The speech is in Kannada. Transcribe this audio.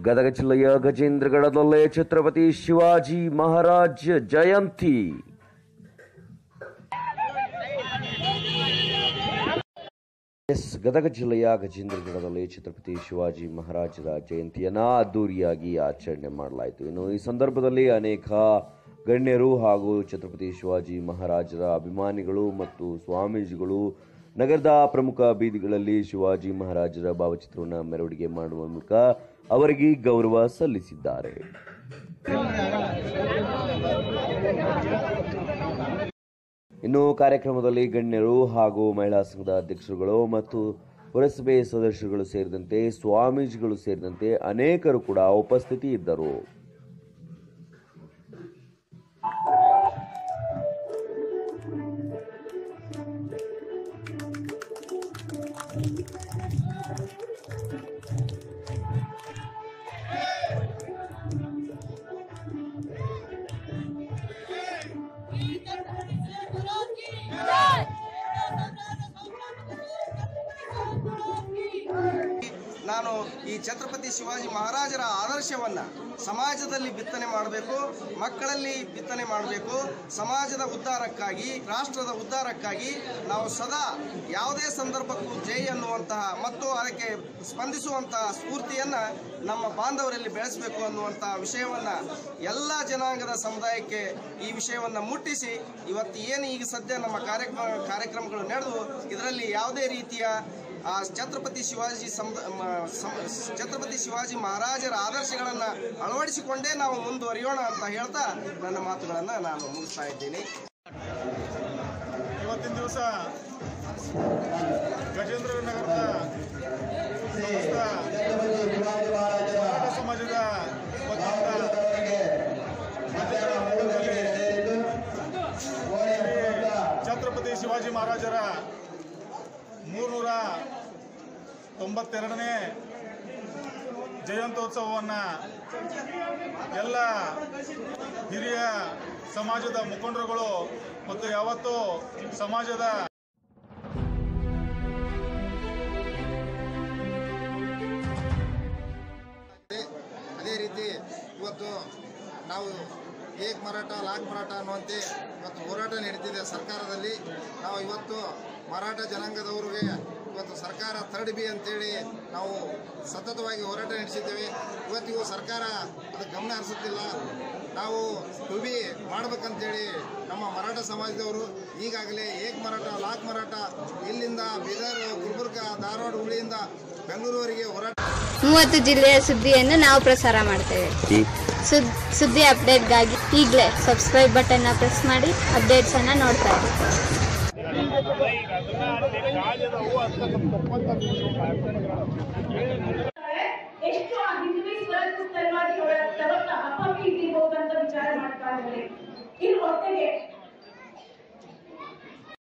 ಗದಗ ಜಿಲ್ಲೆಯ ಗಜೇಂದ್ರಗಡದಲ್ಲೇ ಛತ್ರಪತಿ ಶಿವಾಜಿ ಮಹಾರಾಜ್ ಜಯಂತಿ ಎಸ್ ಗದಗ ಜಿಲ್ಲೆಯ ಗಜೇಂದ್ರಗಡದಲ್ಲಿ ಛತ್ರಪತಿ ಶಿವಾಜಿ ಮಹಾರಾಜರ ಜಯಂತಿಯನ್ನ ಅದ್ದೂರಿಯಾಗಿ ಆಚರಣೆ ಮಾಡಲಾಯಿತು ಇನ್ನು ಈ ಸಂದರ್ಭದಲ್ಲಿ ಅನೇಕ ಗಣ್ಯರು ಹಾಗೂ ಛತ್ರಪತಿ ಶಿವಾಜಿ ಮಹಾರಾಜರ ಅಭಿಮಾನಿಗಳು ಮತ್ತು ಸ್ವಾಮೀಜಿಗಳು ನಗರದ ಪ್ರಮುಖ ಬೀದಿಗಳಲ್ಲಿ ಶಿವಾಜಿ ಮಹಾರಾಜರ ಭಾವಚಿತ್ರವನ್ನು ಮೆರವಣಿಗೆ ಮಾಡುವ ಮೂಲಕ ಅವರಿಗೆ ಗೌರವ ಸಲ್ಲಿಸಿದ್ದಾರೆ ಇನ್ನು ಕಾರ್ಯಕ್ರಮದಲ್ಲಿ ಗಣ್ಯರು ಹಾಗೂ ಮಹಿಳಾ ಸಂಘದ ಅಧ್ಯಕ್ಷರುಗಳು ಮತ್ತು ಪುರಸಭೆ ಸದಸ್ಯರುಗಳು ಸೇರಿದಂತೆ ಸ್ವಾಮೀಜಿಗಳು ಸೇರಿದಂತೆ ಅನೇಕರು ಕೂಡ ಉಪಸ್ಥಿತಿ ಇದ್ದರು ನಾನು ಈ ಛತ್ರಪತಿ ಶಿವಾಜಿ ಮಹಾರಾಜರ ಆದರ್ಶವನ್ನ ಸಮಾಜದಲ್ಲಿ ಬಿತ್ತನೆ ಮಾಡಬೇಕು ಮಕ್ಕಳಲ್ಲಿ ಬಿತ್ತನೆ ಮಾಡಬೇಕು ಸಮಾಜದ ಉದ್ಧಾರಕ್ಕಾಗಿ ರಾಷ್ಟ್ರದ ಉದ್ಧಾರಕ್ಕಾಗಿ ನಾವು ಸದಾ ಯಾವುದೇ ಸಂದರ್ಭಕ್ಕೂ ಜೈ ಅನ್ನುವಂತಹ ಮತ್ತು ಅದಕ್ಕೆ ಸ್ಪಂದಿಸುವಂತಹ ಸ್ಫೂರ್ತಿಯನ್ನ ನಮ್ಮ ಬಾಂಧವರಲ್ಲಿ ಬೆಳೆಸಬೇಕು ಅನ್ನುವಂತಹ ವಿಷಯವನ್ನ ಎಲ್ಲ ಜನಾಂಗದ ಸಮುದಾಯಕ್ಕೆ ಈ ವಿಷಯವನ್ನ ಮುಟ್ಟಿಸಿ ಇವತ್ತು ಏನು ಈಗ ಸದ್ಯ ನಮ್ಮ ಕಾರ್ಯಕ್ರಮ ಕಾರ್ಯಕ್ರಮಗಳು ನಡೆದು ಇದರಲ್ಲಿ ಯಾವುದೇ ರೀತಿಯ ಆ ಛತ್ರಪತಿ ಶಿವಾಜಿ ಸಮುದ ಮ- ಸಮ- ಛತ್ರಪತಿ ಶಿವಾಜಿ ಮಹಾರಾಜರ ಆದರ್ಶಗಳನ್ನು ಅಳವಡಿಸಿಕೊಂಡೇ ನಾವು ಮುಂದುವರಿಯೋಣ ಅಂತ ಹೇಳ್ತಾ ನನ್ನ ಮಾತುಗಳನ್ನು ನಾನು ಮುಗಿಸ್ತಾ ಇದ್ದೀನಿ ಇವತ್ತಿನ ದಿವಸ ಗಜೇಂದ್ರ ನಗರದ ಸಮಸ್ತ ಮರಾಠ ಸಮಾಜದ ವತಿಯಿಂದ ಗಜೇಂದ್ರ ನಗರದಲ್ಲಿ ಶ್ರೀ ಛತ್ರಪತಿ ಶಿವಾಜಿ ಮಹಾರಾಜರ ಮೂರ್ನೂರ ತೊಂಬತ್ತೆರಡನೇ ಜಯಂತ್ಯೋತ್ಸವವನ್ನು ಎಲ್ಲ ಹಿರಿಯ ಸಮಾಜದ ಮುಖಂಡರುಗಳು ಮತ್ತು ಯಾವತ್ತೂ ಸಮಾಜದ ಅದೇ ರೀತಿ ಇವತ್ತು ನಾವು ಏಕ್ ಮರಾಠ ಲಾಕ್ ಮರಾಠ ಅನ್ನುವಂತೆ ಇವತ್ತು ಹೋರಾಟ ನಡೀತಿದೆ ಸರ್ಕಾರದಲ್ಲಿ ನಾವು ಇವತ್ತು ಮರಾಠ ಜನಾಂಗದವರಿಗೆ ಇವತ್ತು ಸರ್ಕಾರ ಥರ್ಡ್ ಬಿ ಅಂತೇಳಿ ನಾವು ಸತತವಾಗಿ ಹೋರಾಟ ನಡೆಸಿದ್ದೇವೆ ಇವತ್ತಿಗೂ ಸರ್ಕಾರ ಅದಕ್ಕೆ ಗಮನ ಹರಿಸುತ್ತಿಲ್ಲ ನಾವು ಟು ಬಿ ಮಾಡ್ಬೇಕಂತೇಳಿ ನಮ್ಮ ಮರಾಠ ಸಮಾಜದವರು ಈಗಾಗಲೇ ಏಕ್ ಮರಾಠ ಲಾಕ್ ಮರಾಠ ಇಲ್ಲಿಂದ ಬೀದರ್ ಗುಲ್ಬರ್ಗ ಧಾರವಾಡ ಹುಬ್ಳಿಯಿಂದ ಬೆಂಗಳೂರುವರೆಗೆ ಹೋರಾಟ ಮೂವತ್ತು ಜಿಲ್ಲೆಯ ಸುದ್ದಿಯನ್ನು ನಾವು ಪ್ರಸಾರ ಮಾಡ್ತೇವೆ ಸುದ್ ಸುದ್ದಿ ಅಪ್ಡೇಟ್ಗಾಗಿ ಈಗಲೇ ಸಬ್ಸ್ಕ್ರೈಬ್ ಬಟನ್ನ ಪ್ರೆಸ್ ಮಾಡಿ ಅಪ್ಡೇಟ್ಸನ್ನು ನೋಡ್ತಾ ಇರಿ